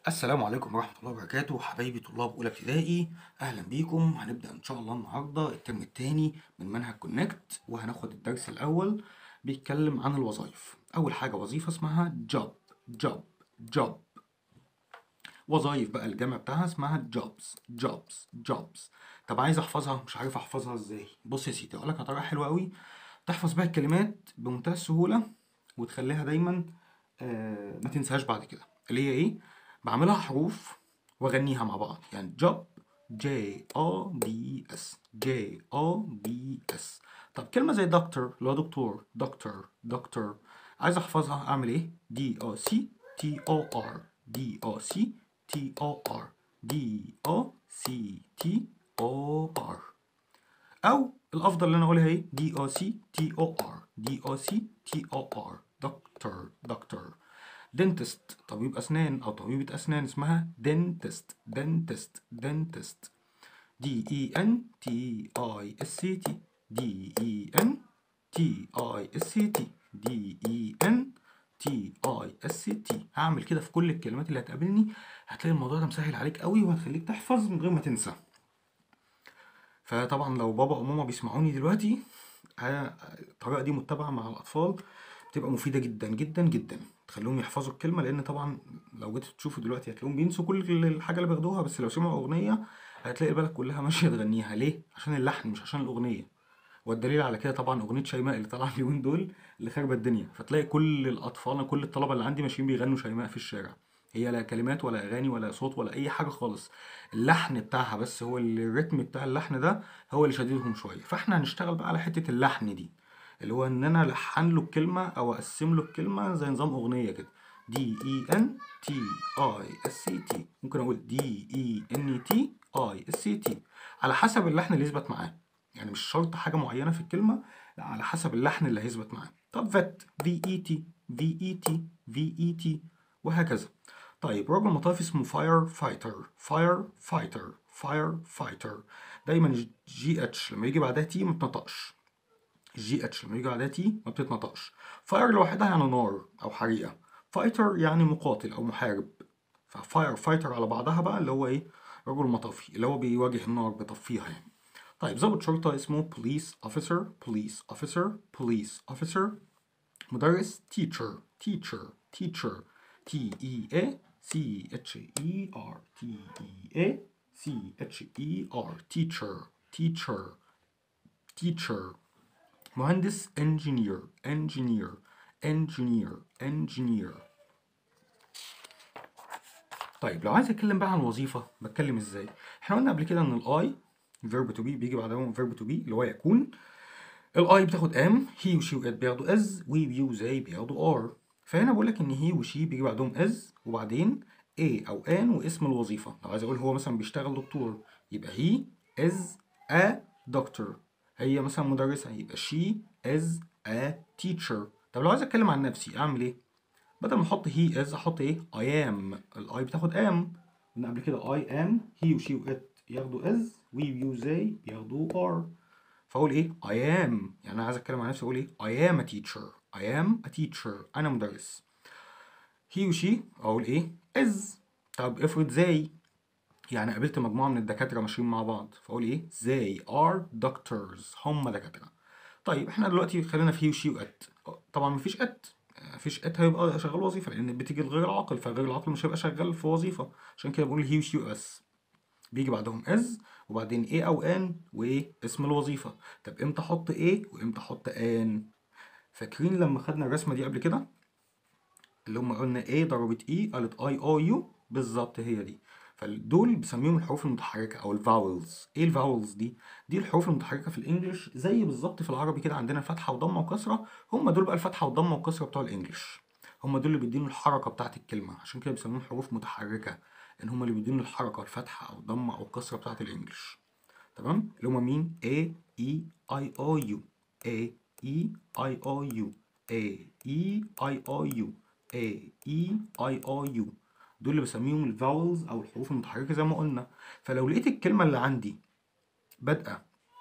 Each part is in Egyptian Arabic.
السلام عليكم ورحمة الله وبركاته حبايبي طلاب أولى ابتدائي أهلا بيكم هنبدأ إن شاء الله النهاردة الترم التاني من منهج كونكت وهناخد الدرس الأول بيتكلم عن الوظائف أول حاجة وظيفة اسمها job job job وظائف بقى الجمع بتاعها اسمها jobs jobs jobs طب عايز أحفظها مش عارف أحفظها إزاي بص يا سيدي أقول لك على طريقة حلوة أوي تحفظ بيها الكلمات بمنتهى السهولة وتخليها دايما آه ما تنساهاش بعد كده اللي هي إيه بعملها حروف واغنيها مع بعض يعني جوب جي او بي اس جي او بي اس طب كلمة زي دكتور اللي هو دكتور دكتور دكتور عايز احفظها اعمل ايه دي او سي تي او ار دي او سي تي او ار دي او سي تي او ار او الافضل اللي انا اقولها ايه دي او سي تي او ار دي او سي تي او ار دكتور دكتور دنتست طبيب أسنان أو طبيبة أسنان اسمها دنتست دنتست دنتست دي إي إن تي آي إس سي تي دي إي إن تي آي إس سي تي دي إي إن تي آي إس سي تي هعمل كده في كل الكلمات اللي هتقابلني هتلاقي الموضوع ده مسهل عليك قوي وهتخليك تحفظ من غير ما تنسى فطبعا لو بابا وماما بيسمعوني دلوقتي ه- الطريقة دي متبعة مع الأطفال بتبقى مفيدة جدا جدا جدا تخليهم يحفظوا الكلمة لأن طبعا لو جيت تشوفوا دلوقتي هتلاقيهم بينسوا كل الحاجة اللي بياخدوها بس لو سمعوا أغنية هتلاقي بالك كلها ماشية تغنيها ليه؟ عشان اللحن مش عشان الأغنية والدليل على كده طبعا أغنية شيماء اللي طالعة اليومين دول اللي خاربة الدنيا فتلاقي كل الأطفال كل الطلبة اللي عندي ماشيين بيغنوا شيماء في الشارع هي لا كلمات ولا أغاني ولا صوت ولا أي حاجة خالص اللحن بتاعها بس هو اللي- الريتم بتاع اللحن ده هو اللي شديدهم شوية فاحنا هنشتغل بقى على حتة اللحن دي اللي هو ان انا الحن له الكلمه او اقسم له الكلمه زي نظام اغنيه كده دي اي ان تي اي اس سي تي ممكن اقول دي اي ان تي اي اس سي تي على حسب اللحن اللي يثبت معاه يعني مش شرط حاجه معينه في الكلمه لا على حسب اللحن اللي هيثبت معاه طب فت في اي تي في اي تي في اي تي وهكذا طيب رجل مطافي اسمه فاير فايتر فاير فايتر فاير فايتر دايما جي اتش لما يجي بعدها تي ما بتنطقش الجي اتش لما يجي عليها تي ما بتتنطقش فاير لوحدها يعني نار او حريقه فايتر يعني مقاتل او محارب ففاير فايتر على بعضها بقى اللي هو ايه رجل مطافي اللي هو بيواجه النار بيطفيها يعني طيب ضابط شرطه اسمه بوليس اوفيسر بوليس اوفيسر بوليس اوفيسر مدرس teacher teacher teacher T E A C H E R T E A C H E R teacher teacher teacher مهندس engineer engineer engineer engineer طيب لو عايز اتكلم بقى عن وظيفة بتكلم ازاي احنا قلنا قبل كده ان الاي verb to be بيجي بعدهم verb to be اللي هو يكون الاي بتاخد ام هي وشي وات بياخدوا از وي ويو زي بياخدوا ار فهنا بقول لك ان هي وشي بيجي بعدهم از وبعدين ايه او ان واسم الوظيفه لو عايز اقول هو مثلا بيشتغل دكتور يبقى هي از ا دكتور هي مثلا مدرسه يبقى شي از ا تيتشر طب لو عايز اتكلم عن نفسي اعمل ايه بدل ما احط هي از احط ايه اي ام الاي بتاخد ام قلنا قبل كده اي ام هي وشي وات ياخدوا از وي ويو زي بياخدوا ار فاقول ايه I am يعني انا عايز اتكلم عن نفسي اقول ايه I am a teacher I am a teacher انا مدرس he وشي اقول ايه is طب افرض زي يعني قابلت مجموعة من الدكاترة ماشيين مع بعض فاقول ايه they are doctors هم دكاترة طيب احنا دلوقتي خلينا في he وشي وات طبعا مفيش ات مفيش ات هيبقى شغال وظيفة لان بتيجي الغير عاقل فالغير العاقل مش هيبقى شغال في وظيفة عشان كده بقول he وشي واس بيجي بعدهم از وبعدين ايه او ان وايه اسم الوظيفه طب امتى احط ايه وامتى احط ان فاكرين لما خدنا الرسمه دي قبل كده اللي هم قلنا ايه ضربت اي قالت اي او يو بالظبط هي دي فدول بسميهم الحروف المتحركه او الفاولز ايه الفاولز دي دي الحروف المتحركه في الانجليش زي بالظبط في العربي كده عندنا فتحه وضمه وكسره هم دول بقى الفتحه والضمه والكسره بتوع الانجليش هم دول اللي بيدينوا الحركه بتاعت الكلمه عشان كده بيسموهم حروف متحركه ان هم اللي بيدينوا الحركه الفتحه او الضمه او الكسره بتاعت الانجليش تمام اللي هم مين A E I O U A E I O U A E I O U A E I O U دول اللي بسميهم الفاولز او الحروف المتحركه زي ما قلنا فلو لقيت الكلمه اللي عندي بادئه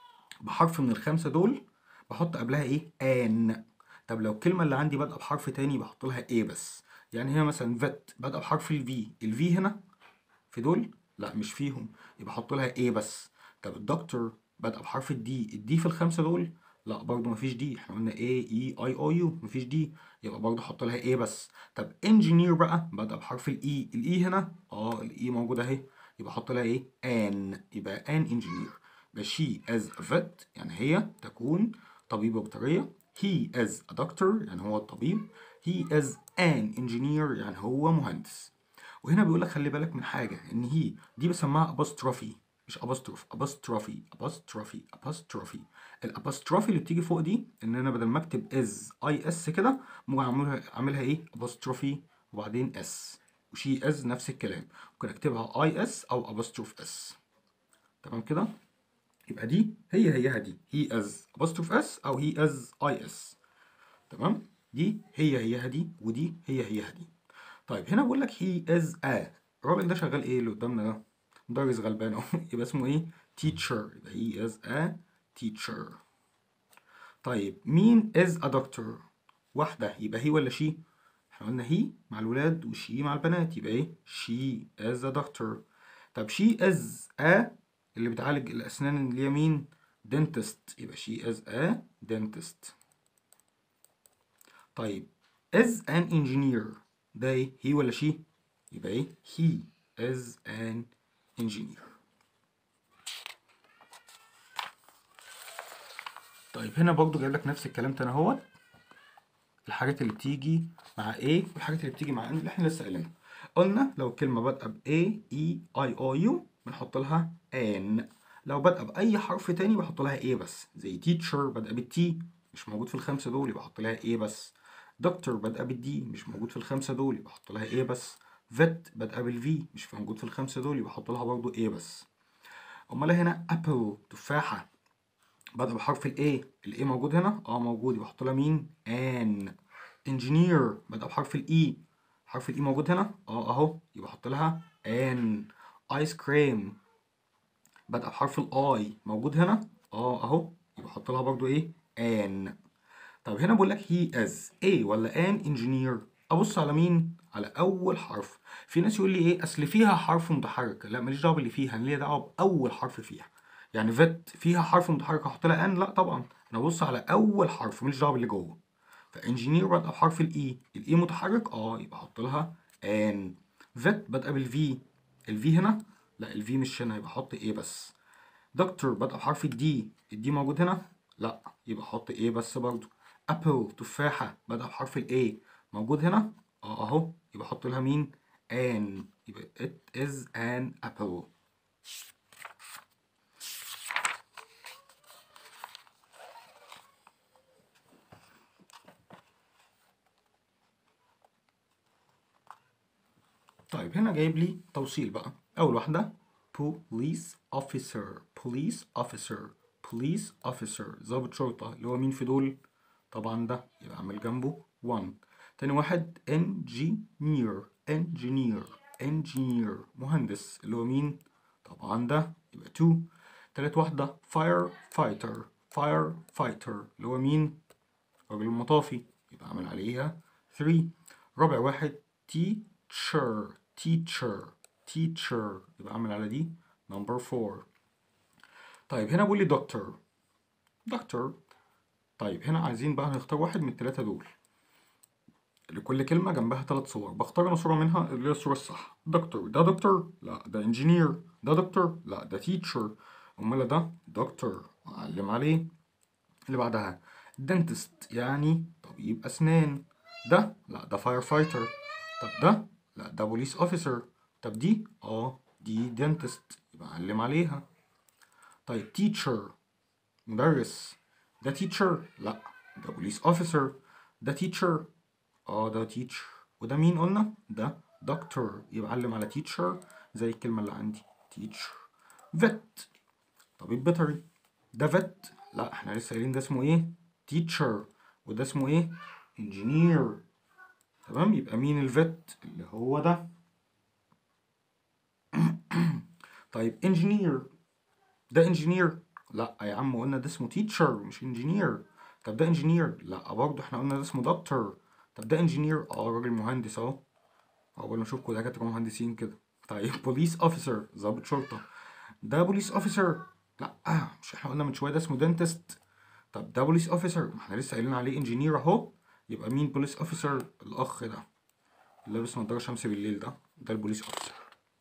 بحرف من الخمسه دول بحط قبلها ايه ان طب لو الكلمه اللي عندي بادئه بحرف تاني بحط لها ايه بس يعني هي مثلا فيت بادئه بحرف الفي الفي هنا في دول لا مش فيهم يبقى احط لها ايه بس طب الدكتور بادئه بحرف الدي الدي في الخمسه دول لا برضه مفيش دي احنا قلنا ايه اي اي او يو مفيش دي يبقى برضه احط لها ايه بس طب انجينير بقى بادئه بحرف الاي الاي هنا اه الاي موجوده اهي يبقى احط لها ايه ان يبقى ان انجينير يبقى she as a vet يعني هي تكون طبيبة بيطرية he as a doctor يعني هو الطبيب he is an engineer يعني هو مهندس وهنا بيقول لك خلي بالك من حاجة إن هي دي بسموها apostrophe مش apostrophe apostrophe apostrophe apostrophe الابostrophe اللي بتيجي فوق دي إن أنا بدل ما أكتب is I s كده ممكن أعملها أعملها إيه apostrophe وبعدين s وشي is نفس الكلام ممكن أكتبها I s أو apostrophe s تمام كده يبقى دي هي هيها دي he is apostrophe s أو he is I s تمام دي هي هيها دي ودي هي هيها دي طيب هنا بقول لك he is a الراجل ده شغال ايه اللي قدامنا ده مدرس غلبان اهو يبقى اسمه ايه teacher يبقى he is a teacher طيب مين is a doctor واحدة يبقى هي ولا she احنا قلنا هي مع الولاد وشي مع البنات يبقى ايه she is a doctor طب she is a اللي بتعالج الأسنان اللي هي مين dentist يبقى she is a dentist طيب is an engineer ده ايه هي ولا she يبقى ايه he is an engineer طيب هنا برضو جايب لك نفس الكلام تاني اهوت الحاجات اللي بتيجي مع A والحاجات اللي بتيجي مع N اللي احنا لسه قايلينها قلنا لو الكلمة بادئة ب A E I O U بنحط لها N لو بادئة بأي حرف تاني بحط لها A بس زي teacher بادئة بالتي مش موجود في الخمسة دول يبقى احط لها A بس دكتور بادئة بالدي مش موجود في الخمسة دول يبقى احط لها A بس فيت بادئة بالفي مش موجود في الخمسة دول يبقى احط لها برضه A بس أمال هنا أبل تفاحة بدأ بحرف ال A ال A موجود هنا؟ اه موجود يبقى احط لها مين؟ ان engineer بدأ بحرف ال E حرف ال E موجود هنا؟ اه اهو يبقى احط لها ان ايس كريم بدأ بحرف ال I موجود هنا؟ اه اهو يبقى احط لها برضو ايه؟ ان طب هنا بقول لك he is a ولا an engineer ابص على مين؟ على اول حرف في ناس يقول لي ايه اصل فيها حرف متحرك لا ماليش دعوه باللي فيها انا ليا دعوه باول حرف فيها يعني فيت فيها حرف متحرك احط لها ان لا طبعا انا ابص على اول حرف ماليش دعوه باللي جوه فانجينير بادئه بحرف الاي الاي متحرك اه يبقى احط لها ان فيت بادئه بالفي الفي هنا لا الفي مش هنا يبقى احط ايه بس دكتور بادئه بحرف الدي الدي موجود هنا لا يبقى احط ايه بس برضو ابل تفاحه بادئه بحرف الاي موجود هنا اه اهو يبقى احط لها مين ان يبقى it is an apple طيب هنا جايب لي توصيل بقى أول واحدة police officer police officer police officer ضابط شرطة اللي هو مين في دول؟ طبعا ده يبقى أعمل جنبه one تاني واحد engineer engineer engineer مهندس اللي هو مين؟ طبعا ده يبقى two تالت واحدة fire fighter fire fighter اللي هو مين؟ راجل المطافي يبقى أعمل عليها three رابع واحد teacher teacher teacher يبقى أعمل على دي number four طيب هنا بيقول لي دكتور دكتور طيب هنا عايزين بقى نختار واحد من التلاتة دول لكل كلمة جنبها تلات صور بختار أنا صورة منها اللي هي الصورة الصح دكتور ده دكتور لا ده انجينير ده دكتور لا ده تيتشر أمال ده دكتور أعلم عليه اللي بعدها دنتست يعني طبيب أسنان ده لا ده فاير فايتر طب ده لا ده بوليس اوفيسر طب دي اه دي دنتست يبقى أعلم عليها طيب تيتشر مدرس ده تيتشر لا ده بوليس اوفيسر ده تيتشر اه ده تيتشر وده مين قلنا ده دكتور يبقى علم على تيتشر زي الكلمة اللي عندي تيتشر فيت طبيب بيطري ده فيت لا احنا لسه قايلين ده اسمه ايه تيتشر وده اسمه ايه انجينير تمام يبقى مين الفيت اللي هو ده طيب انجينير ده انجينير لا يا عم قلنا ده اسمه تيتشر مش انجينير طب ده انجينير لا برضه احنا قلنا ده اسمه دكتور طب ده انجينير اه راجل مهندس اهو اول ما اشوفكم دكاتره مهندسين كده طيب بوليس اوفيسر ضابط شرطه ده بوليس اوفيسر لا مش احنا قلنا من شويه ده اسمه دنتست طب ده بوليس اوفيسر ما احنا لسه قايلين عليه انجينير اهو يبقى مين بوليس اوفيسر الاخ ده اللي لابس نضاره شمس بالليل ده ده البوليس اوفيسر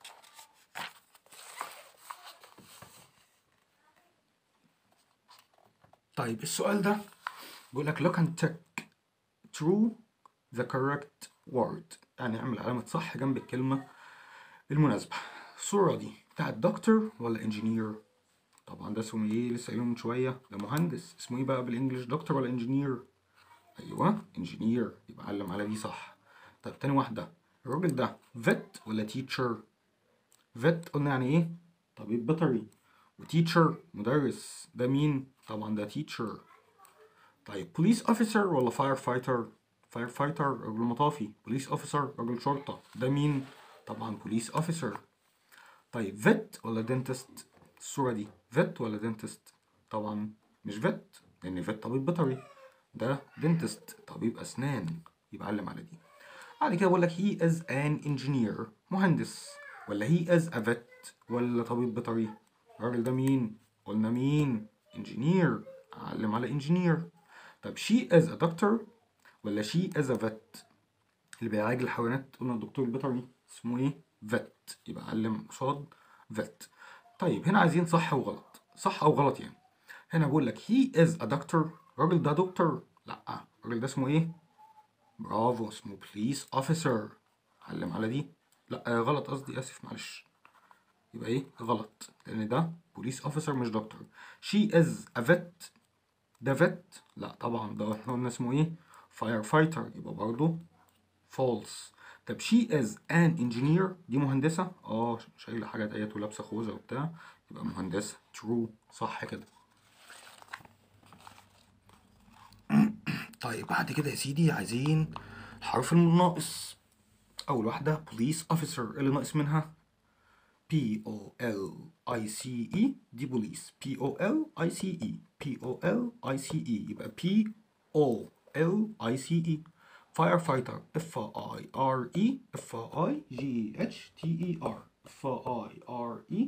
طيب السؤال ده بيقول لك look and check true the correct word يعني اعمل علامة صح جنب الكلمة المناسبة الصورة دي بتاعت دكتور ولا انجينير طبعا ده اسمه ايه لسه قايلين من شوية ده مهندس اسمه ايه بقى بالانجلش دكتور ولا انجينير ايوه انجينير يبقى علم على دي صح طب تاني واحدة الراجل ده فيت ولا تيتشر فيت قلنا يعني ايه طبيب بيطري وتيتشر مدرس ده مين طبعا ده تيتشر طيب بوليس اوفيسر ولا فاير فايتر فاير فايتر رجل مطافي بوليس اوفيسر رجل شرطة ده مين طبعا بوليس اوفيسر طيب فيت ولا دنتست الصورة دي فيت ولا دنتست طبعا مش فيت لان فيت طبيب بيطري ده دنتست طبيب اسنان يبقى علم على دي بعد كده بقول لك he is an engineer مهندس ولا he is a vet ولا طبيب بيطري الراجل ده مين قلنا مين engineer علم على engineer طب she is a doctor ولا she is a vet اللي بيعالج الحيوانات قلنا الدكتور البيطري اسمه ايه vet يبقى علم قصاد vet طيب هنا عايزين صح وغلط صح او غلط يعني هنا بقول لك he is a doctor الراجل ده دكتور لا الراجل ده اسمه ايه برافو اسمه بوليس اوفيسر علم على دي لا آه غلط قصدي اسف معلش يبقى ايه غلط لان ده بوليس اوفيسر مش دكتور شي از ا فيت ده فيت لا طبعا ده احنا قلنا اسمه ايه فاير فايتر يبقى برضه فولس طب شي از ان انجينير دي مهندسه اه شايله حاجه ديت ولابسه خوذه وبتاع يبقى مهندسه ترو صح كده طيب بعد كده يا سيدي عايزين الحرف الناقص أول واحدة police officer اللي ناقص منها P O L I C E دي بوليس P O L I C E P O L I C E يبقى P O L I C E firefighter F I R E F I G H T E R F I R E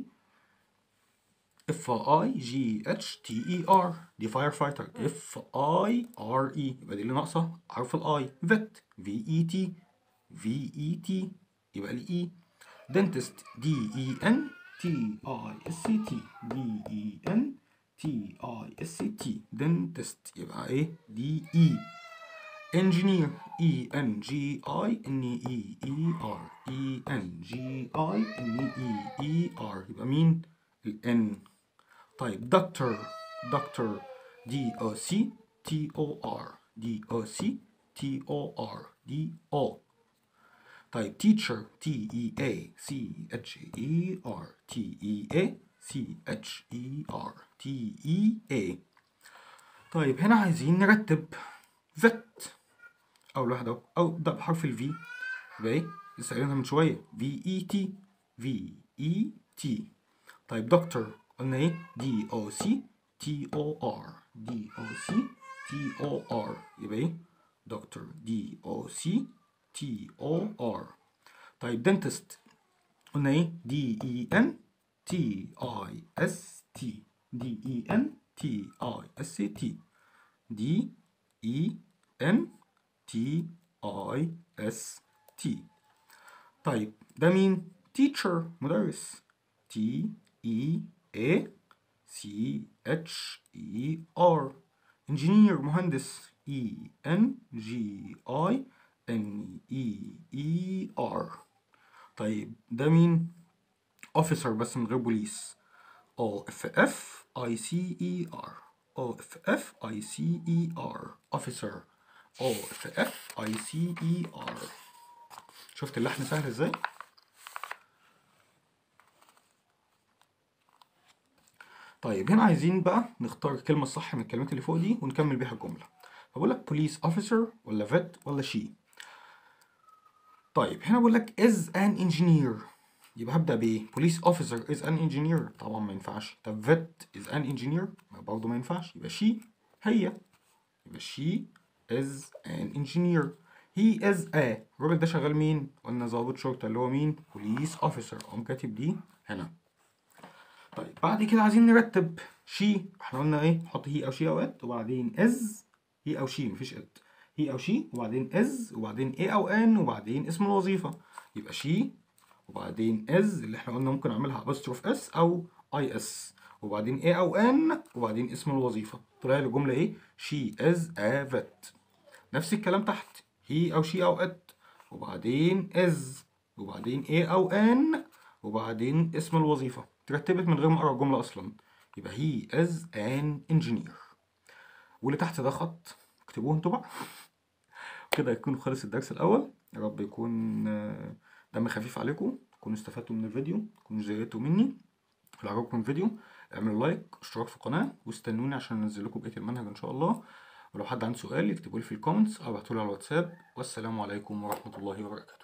F I G H T E R دي فاير فايتر F I R E يبقى دي اللي ناقصة حرف الاي فيت V E T V E T يبقى ال E dentist D E N T I S C T D E N T I S C T dentist يبقى ايه D E engineer E N G I N E E R E N G I N E E R يبقى مين ال N طيب دكتور دكتور دي او سي تي او ار دي او سي تي او ار دي او طيب teacher T E A C H E R T E A C H E R T E A طيب هنا عايزين نرتب vet أول واحدة أهو أو ده بحرف ال V يبقى إيه؟ لسه قايلينها من شوية V E T V E T طيب دكتور قلنا إيه؟ D O C T O R D O C T O R يبقى إيه؟ دكتور D O C T O R طيب دنتست قلنا ايه D E N T I S T D E N T I S T D E N T I S T طيب ده مين teacher مدرس T E A C H E R engineer مهندس E N G I N E E R طيب ده مين officer بس من غير بوليس O F F I C E R O F F I C E R officer O F F I C E R شفت اللحن سهل ازاي؟ طيب هنا عايزين بقى نختار الكلمة الصح من الكلمات اللي فوق دي ونكمل بيها الجملة فبقول لك police officer ولا vet ولا she طيب هنا بقول لك is an engineer يبقى هبدأ بإيه؟ police officer is an engineer طبعا ما ينفعش طب vet is an engineer برضه ما ينفعش يبقى she هي يبقى she is an engineer he is a الراجل ده شغال مين قلنا ضابط شرطة اللي هو مين police officer قام كاتب دي هنا طيب بعد كده عايزين نرتب شي احنا قلنا ايه نحط هي او شي او ات وبعدين از هي او شي مفيش ات هي او شي وبعدين از وبعدين ايه او ان وبعدين اسم الوظيفة يبقى شي وبعدين از اللي احنا قلنا ممكن اعملها ابوستروف اس او اي اس وبعدين ايه او ان وبعدين اسم الوظيفة طلع لي جملة ايه she is a vet نفس الكلام تحت he او she او it وبعدين is وبعدين ايه او ان وبعدين اسم الوظيفة ترتبت من غير ما اقرا الجملة اصلا يبقى he is an engineer واللي تحت ده خط اكتبوه انتوا بقى كده يكون خلص الدرس الاول يا رب يكون آه، دم خفيف عليكم تكونوا استفدتوا من الفيديو تكونوا زهقتوا مني لو عجبكم الفيديو اعملوا لايك اشتراك في القناة واستنوني عشان انزل لكم بقية المنهج ان شاء الله ولو حد عنده سؤال يكتبوا لي في الكومنتس او ابعتوا لي على الواتساب والسلام عليكم ورحمة الله وبركاته